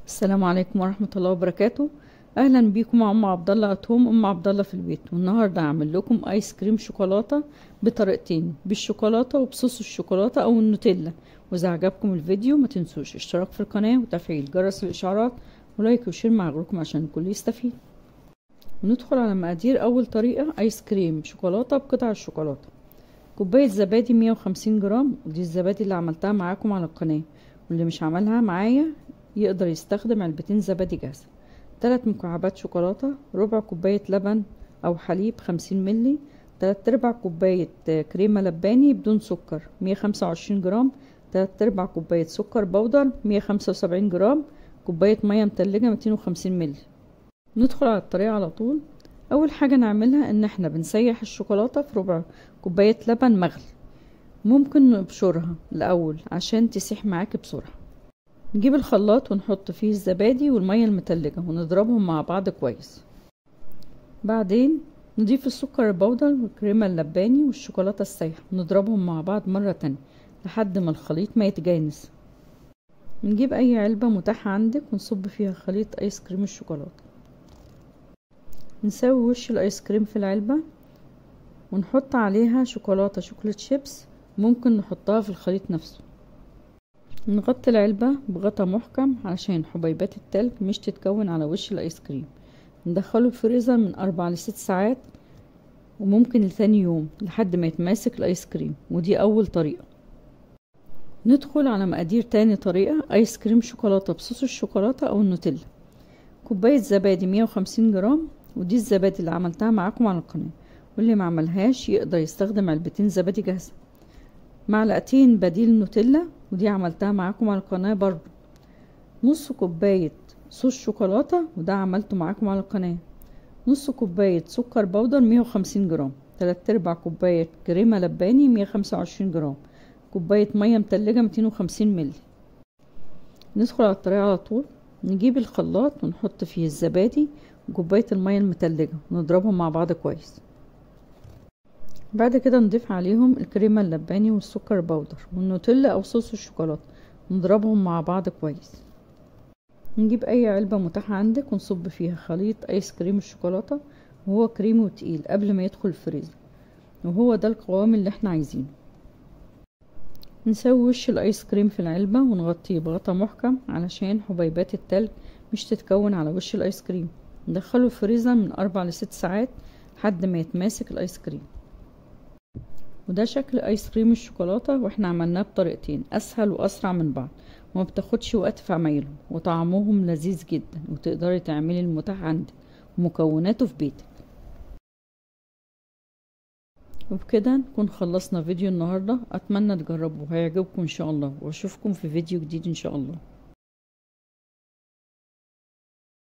السلام عليكم ورحمة الله وبركاته اهلا بيكم مع ام عبد الله اتهم ام عبد الله في البيت والنهارده هعمل لكم ايس كريم شوكولاته بطريقتين بالشوكولاته وبصوص الشوكولاته او النوتيلا واذا عجبكم الفيديو ما تنسوش اشتراك في القناه وتفعيل جرس الاشعارات ولايك وشير مع غيركم عشان الكل يستفيد وندخل على مقادير اول طريقه ايس كريم شوكولاته بقطع الشوكولاته كوبايه زبادي 150 جرام ودي الزبادي اللي عملتها معاكم على القناه واللي مش عملها معايا يقدر يستخدم علبتين زبادي جاهزة تلات مكعبات شوكولاتة ربع كوباية لبن أو حليب خمسين ملي تلات أرباع كوباية كريمة لباني بدون سكر مية خمسة وعشرين جرام تلات أرباع كوباية سكر بودر مية خمسة وسبعين جرام كوباية مية متلجة ميتين وخمسين ملي ندخل على الطريقة على طول أول حاجة نعملها إن احنا بنسيح الشوكولاتة في ربع كوباية لبن مغلي ممكن نبشرها الأول عشان تسيح معاكي بسرعة نجيب الخلاط ونحط فيه الزبادي والمية المتلجة ونضربهم مع بعض كويس بعدين نضيف السكر البودر والكريمة اللباني والشوكولاتة السايحة ونضربهم مع بعض مرة تانية لحد ما الخليط ما يتجانس نجيب اي علبة متاحة عندك ونصب فيها خليط ايس كريم الشوكولاتة نسوي وش الايس كريم في العلبة ونحط عليها شوكولاتة شوكولات شيبس ممكن نحطها في الخليط نفسه نغطي العلبة بغطا محكم علشان حبيبات التلج مش تتكون على وش الايس كريم ندخله الفريزر من اربع لست ساعات وممكن لتاني يوم لحد ما يتماسك الايس كريم ودي اول طريقة ندخل على مقادير تاني طريقة ايس كريم شوكولاتة بصوص الشوكولاتة او النوتيلا كوباية زبادي مية وخمسين جرام ودي الزبادي اللي عملتها معاكم على القناة واللي معملهاش يقدر يستخدم علبتين زبادي جاهزة معلقتين بديل نوتيلا ودي عملتها معاكم على القناة برضو نص كوباية صوص شوكولاتة وده عملته معاكم على القناة نص كوباية سكر بودر مية وخمسين جرام تلات ارباع كوباية كريمة لباني مية خمسة وعشرين جرام كوباية مية متلجة ميتين وخمسين ملي ندخل على الطريقة على طول نجيب الخلاط ونحط فيه الزبادي وكوباية المية المتلجة ونضربهم مع بعض كويس بعد كده نضيف عليهم الكريمة اللباني والسكر بودر والنوتيلا او صوص الشوكولاتة نضربهم مع بعض كويس نجيب اي علبة متاحة عندك ونصب فيها خليط ايس كريم الشوكولاتة وهو كريمي وتقيل قبل ما يدخل الفريزر وهو ده القوام اللي احنا عايزينه نسوي وش الايس كريم في العلبة ونغطيه بغطا محكم علشان حبيبات التلج مش تتكون على وش الايس كريم ندخله الفريزر من اربع لست ساعات لحد ما يتماسك الايس كريم وده شكل ايس كريم الشوكولاته واحنا عملناه بطريقتين اسهل واسرع من بعض وما بتاخدش وقت في عمايلهم وطعمهم لذيذ جدا وتقدري تعملي المتاح عندك ومكوناته في بيتك وبكده نكون خلصنا فيديو النهارده اتمنى تجربوه هيعجبكم ان شاء الله واشوفكم في فيديو جديد ان شاء الله